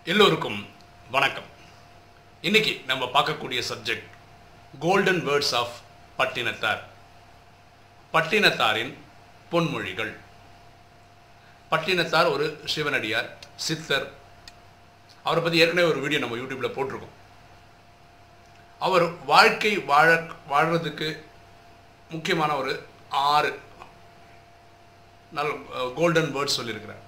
எல்லோருக்கும் வணக்கம் இன்னைக்கு நம்ம பார்க்கக்கூடிய subject golden words of Pattinathar பட்டினத்தாரின் பொன்மொழிகள் பட்டினத்தார் ஒரு சிவனடியார் சித்தர் அவரை பற்றி ஏற்கனவே ஒரு வீடியோ நம்ம யூடியூப்பில் போட்டிருக்கோம் அவர் வாழ்க்கை வாழ வாழ்கிறதுக்கு முக்கியமான ஒரு ஆறு நல்ல கோல்டன் வேர்ட்ஸ் சொல்லியிருக்கிறார்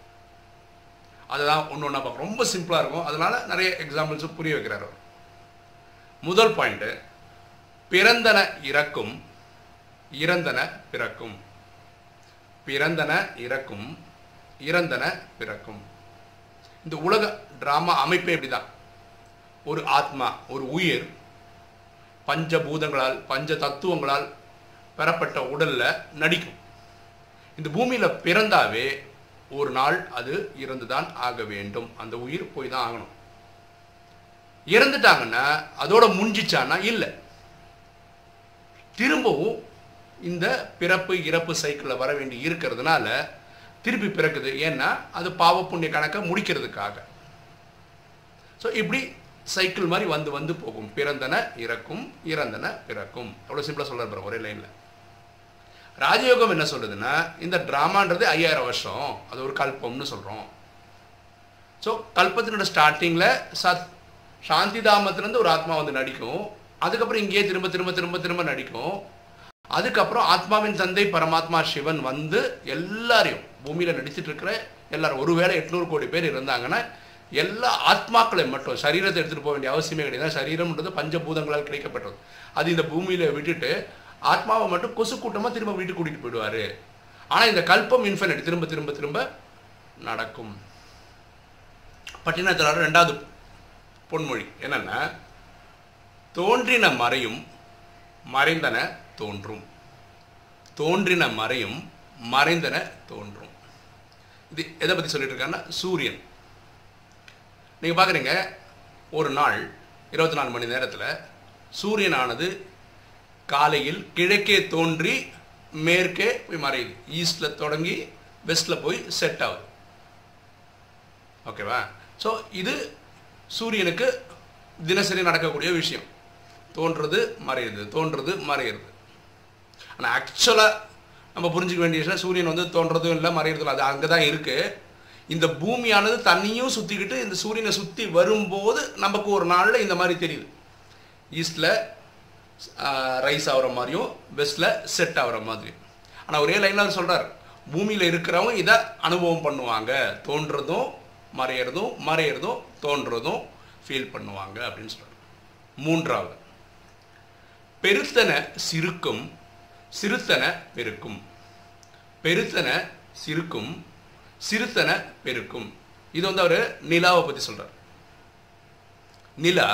அதுதான் ஒன்று ஒன்றா பார்க்க ரொம்ப சிம்பிளாக இருக்கும் அதனால நிறைய எக்ஸாம்பிள்ஸும் புரிய வைக்கிறார் அவர் முதல் பாயிண்ட்டு பிறந்தன இறக்கும் இறந்தன பிறக்கும் பிறந்தன இறக்கும் இறந்தன பிறக்கும் இந்த உலக டிராமா அமைப்பே இப்படிதான் ஒரு ஆத்மா ஒரு உயிர் பஞ்சபூதங்களால் பஞ்ச தத்துவங்களால் பெறப்பட்ட உடல்ல நடிக்கும் இந்த பூமியில பிறந்தாவே ஒரு நாள் அது இறந்துதான் ஆக வேண்டும் அந்த உயிர் போய் தான் ஆகணும் இறந்துட்டாங்கன்னா அதோட முடிஞ்சிச்சான்னா இல்லை திரும்பவும் இந்த பிறப்பு இறப்பு சைக்கிளில் வர வேண்டி இருக்கிறதுனால திருப்பி பிறக்குது ஏன்னா அது பாவ புண்ணிய கணக்கை முடிக்கிறதுக்காக ஸோ இப்படி சைக்கிள் மாதிரி வந்து வந்து போகும் பிறந்தன இறக்கும் இறந்தன பிறக்கும் அவ்வளோ சிம்பிளாக சொல்ல ஒரே லைனில் ராஜயோகம் என்ன சொல்றதுன்னா இந்த ட்ராமான்றது ஐயாயிரம் வருஷம் அது ஒரு கல்பம்னு சொல்கிறோம் ஸோ கல்பத்தினோட ஸ்டார்டிங்கில் சத் சாந்தி தாமத்திலேருந்து ஒரு ஆத்மா வந்து நடிக்கும் அதுக்கப்புறம் இங்கேயே திரும்ப திரும்ப திரும்ப திரும்ப நடிக்கும் அதுக்கப்புறம் ஆத்மாவின் தந்தை பரமாத்மா சிவன் வந்து எல்லாரையும் பூமியில் நடிச்சிட்டு இருக்கிற எல்லாரும் ஒருவேளை எட்நூறு கோடி பேர் இருந்தாங்கன்னா எல்லா ஆத்மாக்களை மட்டும் சரீரத்தை எடுத்துகிட்டு போக வேண்டிய அவசியமே கிடையாது சரீரம்ன்றது பஞ்சபூதங்களால் கிடைக்கப்பட்டது அது இந்த பூமியில் விட்டுட்டு ஆத்மாவை மட்டும் கொசு கூட்டமாக திரும்ப வீட்டுக்கு கூட்டிகிட்டு போயிடுவார் ஆனால் இந்த கல்பம் இன்ஃபினிட் திரும்ப திரும்ப திரும்ப நடக்கும் பட்டினத்தினால ரெண்டாவது பொன்மொழி என்னன்னா தோன்றின மறையும் மறைந்தன தோன்றும் தோன்றின மறையும் மறைந்தன தோன்றும் இது எதை பற்றி சொல்லிட்டு இருக்காங்கன்னா சூரியன் நீங்கள் பார்க்குறீங்க ஒரு நாள் இருபத்தி நாலு மணி நேரத்தில் சூரியனானது காலையில் கிழக்கே தோன்றி மேற்கே போய் மறையுது ஈஸ்டில் தொடங்கி வெஸ்டில் போய் செட் ஆகுது ஓகேவா ஸோ இது சூரியனுக்கு தினசரி நடக்கக்கூடிய விஷயம் தோன்றது மறையுது தோன்றது மறையிறது ஆனால் ஆக்சுவலாக நம்ம புரிஞ்சுக்க வேண்டிய விஷயம் சூரியன் வந்து தோன்றதும் இல்லை மறையிறதும் இல்லை அது அங்கே தான் இருக்குது இந்த பூமியானது தண்ணியும் சுற்றிக்கிட்டு இந்த சூரியனை சுற்றி வரும்போது நமக்கு ஒரு நாளில் இந்த மாதிரி தெரியுது ஈஸ்டில் ரைஸ் ஆகிற மாதிரியும் வெஸ்டில் செட் ஆகிற மாதிரியும் ஆனால் ஒரே லைனில் அவர் சொல்கிறார் பூமியில் இருக்கிறவங்க இதை அனுபவம் பண்ணுவாங்க தோன்றதும் மறையிறதும் மறையிறதும் தோன்றதும் ஃபீல் பண்ணுவாங்க அப்படின்னு சொல்கிறார் மூன்றாவது பெருத்தன சிறுக்கும் சிறுத்தன பெருக்கும் பெருத்தன சிறுக்கும் சிறுத்தன பெருக்கும் இது வந்து அவர் நிலாவை பற்றி சொல்கிறார் நிலா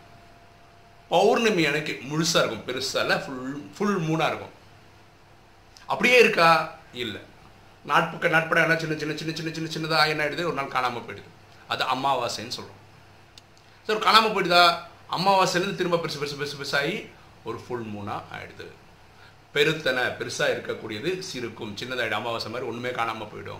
பௌர்ணமி அன்னைக்கு முழுசாக இருக்கும் பெருசாக ஃபுல் ஃபுல் மூணாக இருக்கும் அப்படியே இருக்கா இல்லை நாட்புக்க நாட்பட என்ன சின்ன சின்ன சின்ன சின்ன சின்ன சின்னதாக என்ன ஆயிடுது ஒரு நாள் காணாமல் போயிடுது அது அமாவாசைன்னு சொல்கிறோம் சார் காணாமல் போயிடுதா அமாவாசைலேருந்து திரும்ப பெருசு பெருசு பெருசு பெருசாகி ஒரு ஃபுல் மூணாக ஆயிடுது பெருத்தனை பெருசாக இருக்கக்கூடியது சிறுக்கும் சின்னதாயிடும் அமாவாசை மாதிரி ஒன்றுமே காணாமல் போயிடும்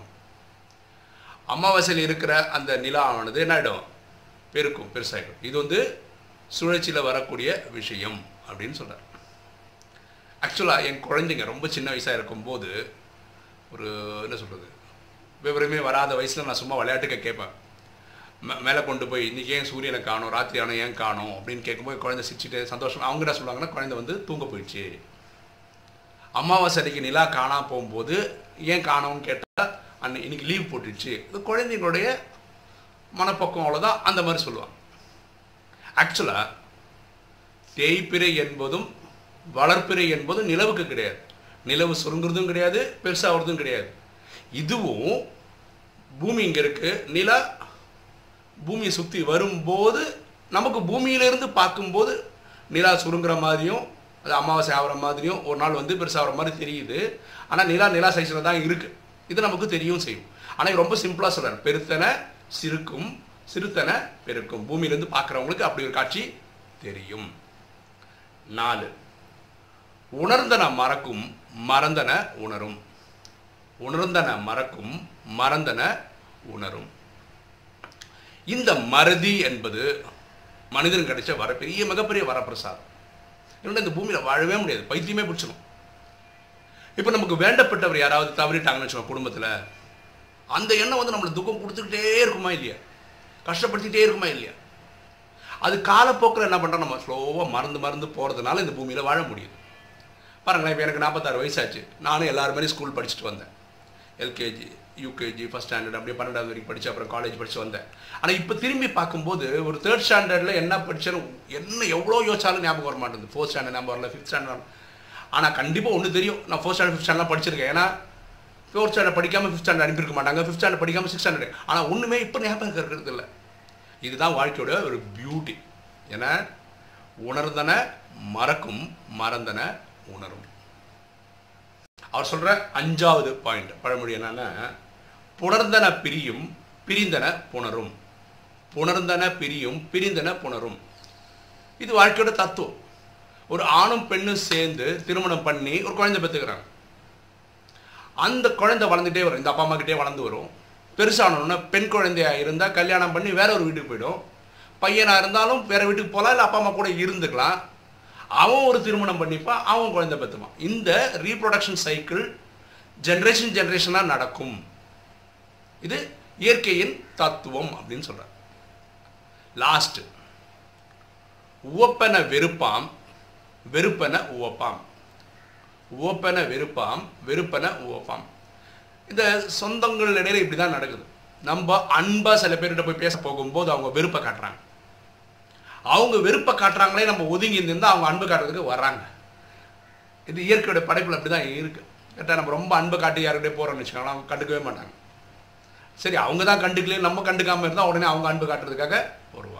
அமாவாசையில் இருக்கிற அந்த நிலாவானது என்ன ஆகிடும் பெருக்கும் பெருசாகிடும் இது வந்து சுழற்சியில் வரக்கூடிய விஷயம் அப்படின்னு சொல்கிறார் ஆக்சுவலாக என் குழந்தைங்க ரொம்ப சின்ன வயசாக இருக்கும்போது ஒரு என்ன சொல்கிறது விவரமே வராத வயசில் நான் சும்மா விளையாட்டுக்க கேட்பேன் மே மேலே கொண்டு போய் இன்றைக்கி ஏன் சூரியனை காணும் ராத்திரி ஆனால் ஏன் காணும் அப்படின்னு கேட்கும்போது குழந்தை சிரிச்சுட்டு சந்தோஷம் அவங்க என்ன சொல்லுவாங்கன்னா குழந்தை வந்து தூங்க போயிடுச்சு அமாவாசை அன்னைக்கு நிலா காணா போகும்போது ஏன் காணோம்னு கேட்டால் அன்னை இன்னைக்கு லீவ் போட்டுடுச்சு இது குழந்தைங்களுடைய மனப்பக்கம் அவ்வளோதான் அந்த மாதிரி சொல்லுவாங்க ஆக்சுவலாக தேய்பிறை என்பதும் வளர்ப்பிறை என்பதும் நிலவுக்கு கிடையாது நிலவு சுருங்குறதும் கிடையாது பெருசாகிறதும் கிடையாது இதுவும் பூமி இங்கே இருக்கு நிலா பூமியை சுற்றி வரும்போது நமக்கு பூமியிலிருந்து பார்க்கும்போது நிலா சுருங்குற மாதிரியும் அது அமாவாசை ஆகிற மாதிரியும் ஒரு நாள் வந்து பெருசாகிற மாதிரி தெரியுது ஆனால் நிலா நிலா சைஸில் தான் இருக்குது இது நமக்கு தெரியும் செய்யும் ஆனால் ரொம்ப சிம்பிளாக சொல்கிறார் பெருத்தனை சிறுக்கும் சிறுத்தனை பெருக்கும் பூமியிலேருந்து பார்க்குறவங்களுக்கு அப்படி ஒரு காட்சி தெரியும் நாலு உணர்ந்தன மறக்கும் மறந்தன உணரும் உணர்ந்தன மறக்கும் மறந்தன உணரும் இந்த மறதி என்பது மனிதன் கிடைச்ச வர பெரிய மிகப்பெரிய வரப்பிரசாதம் இல்லைன்னா இந்த பூமியில் வாழவே முடியாது பைத்தியமே பிடிச்சிடும் இப்போ நமக்கு வேண்டப்பட்டவர் யாராவது தவறிட்டாங்கன்னு வச்சுக்கோங்க குடும்பத்தில் அந்த எண்ணம் வந்து நம்மளை துக்கம் கொடுத்துக்கிட்டே இருக்குமா இல்லையா கஷ்டப்படுத்திக்கிட்டே இருக்குமா இல்லையா அது காலப்போக்கில் என்ன பண்ணுறோம் நம்ம ஸ்லோவாக மறந்து மறந்து போகிறதுனால இந்த பூமியில் வாழ முடியுது பாருங்களேன் இப்போ எனக்கு நாற்பத்தாறு வயசாச்சு நானும் எல்லாரும் மாதிரி ஸ்கூல் படிச்சுட்டு வந்தேன் எல்கேஜி யூகேஜி ஃபஸ்ட் ஸ்டாண்டர்ட் அப்படியே பன்னெண்டாவது வரைக்கும் படித்து அப்புறம் காலேஜ் படித்து வந்தேன் ஆனால் இப்போ திரும்பி பார்க்கும்போது ஒரு தேர்ட் ஸ்டாண்டர்டில் என்ன படிச்சேன்னு என்ன எவ்வளோ யோசிச்சாலும் ஞாபகம் வர மாட்டேங்குது ஃபோர்த் ஸ்டாண்டர்ட் ஞாபகம் வரல ஃபிஃப்த் ஸ்டாண்டர்ட் ஆனால் கண்டிப்பாக ஒன்று தெரியும் நான் ஃபோர்த் ஸ்டாண்டர்ட் ஃபிஃப்த் ஸ்டாண்டர்ட் படிச்சிருக்கேன் ஏன்னா ஃபோர்த் ஸ்டாண்டர்ட் படிக்காமல் ஃபிஃப்த் ஸ்டாண்டர்ட் அனுப்பியிருக்க மாட்டாங்க ஃபிஃப்த் ஸ்டாண்டர்ட் படிக்காமல் சிக்ஸ் ஸ்டாண்டர்ட் ஆனால் ஒன்றுமே இப்போ ஞாபகம் இருக்கிறது இல்லை இதுதான் வாழ்க்கையோட ஒரு பியூட்டி ஏன்னா உணர்ந்தன மறக்கும் மறந்தன உணரும் அவர் சொல்ற அஞ்சாவது பாயிண்ட் பழமொழி என்னன்னா புணர்ந்தன பிரியும் பிரிந்தன புணரும் புணர்ந்தன பிரியும் பிரிந்தன புணரும் இது வாழ்க்கையோட தத்துவம் ஒரு ஆணும் பெண்ணும் சேர்ந்து திருமணம் பண்ணி ஒரு குழந்தை பெற்றுக்கிறாங்க அந்த குழந்தை வளர்ந்துட்டே வரும் இந்த அப்பா அம்மா கிட்டே வளர்ந்து வரும் பெருசானோன்னா பெண் குழந்தையா இருந்தால் கல்யாணம் பண்ணி வேற ஒரு வீட்டுக்கு போயிடும் பையனாக இருந்தாலும் வேற வீட்டுக்கு போகலாம் இல்லை அப்பா அம்மா கூட இருந்துக்கலாம் அவன் ஒரு திருமணம் பண்ணிப்பான் அவன் குழந்தை பெற்றுப்பான் இந்த ரீப்ரொடக்ஷன் சைக்கிள் ஜென்ரேஷன் ஜென்ரேஷனாக நடக்கும் இது இயற்கையின் தத்துவம் அப்படின்னு சொல்கிறார் லாஸ்ட் உவப்பன வெறுப்பாம் வெறுப்பன உவப்பாம் உவப்பன வெறுப்பாம் வெறுப்பன உவப்பாம் இந்த சொந்தங்கள் இடையில இப்படி தான் நடக்குது நம்ம அன்பாக சில பேர்கிட்ட போய் பேச போகும்போது அவங்க வெறுப்பை காட்டுறாங்க அவங்க வெறுப்பை காட்டுறாங்களே நம்ம ஒதுங்கி இருந்தால் அவங்க அன்பு காட்டுறதுக்கு வர்றாங்க இது இயற்கையோட படைப்பில் அப்படி தான் இருக்குது கேட்டால் நம்ம ரொம்ப அன்பை காட்டி யாருக்கிட்டே போகிறோம்னு வச்சுக்கோங்களேன் அவங்க கண்டுக்கவே மாட்டாங்க சரி அவங்க தான் கண்டுக்கலையே நம்ம கண்டுக்காமல் இருந்தால் உடனே அவங்க அன்பு காட்டுறதுக்காக வருவாங்க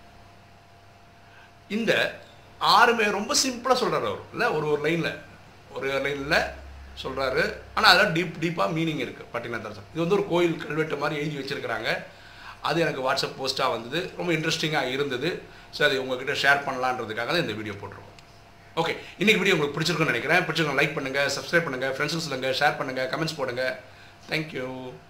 இந்த ஆறுமே ரொம்ப சிம்பிளாக சொல்கிறார் அவர் இல்லை ஒரு ஒரு லைனில் ஒரு லைனில் சொல்கிறாரு ஆனால் அதில் டீப் டீப்பாக மீனிங் இருக்குது பட்டினத்தார் இது வந்து ஒரு கோயில் கல்வெட்டு மாதிரி எழுதி வச்சிருக்கிறாங்க அது எனக்கு வாட்ஸ்அப் போஸ்ட்டாக வந்தது ரொம்ப இன்ட்ரெஸ்டிங்காக இருந்தது ஸோ அதை உங்ககிட்ட ஷேர் பண்ணலான்றதுக்காக தான் இந்த வீடியோ போட்டிருக்கோம் ஓகே இன்னைக்கு வீடியோ உங்களுக்கு பிடிச்சிருக்குன்னு நினைக்கிறேன் பிடிச்சிருக்கோம் லைக் பண்ணுங்கள் சப்ஸ்கிரைப் பண்ணுங்கள் ஃப்ரெண்ட்ஸுக்கு சொல்லுங்கள் ஷேர் பண்ணுங்கள் கமெண்ட்ஸ் போடுங்க தேங்க்யூ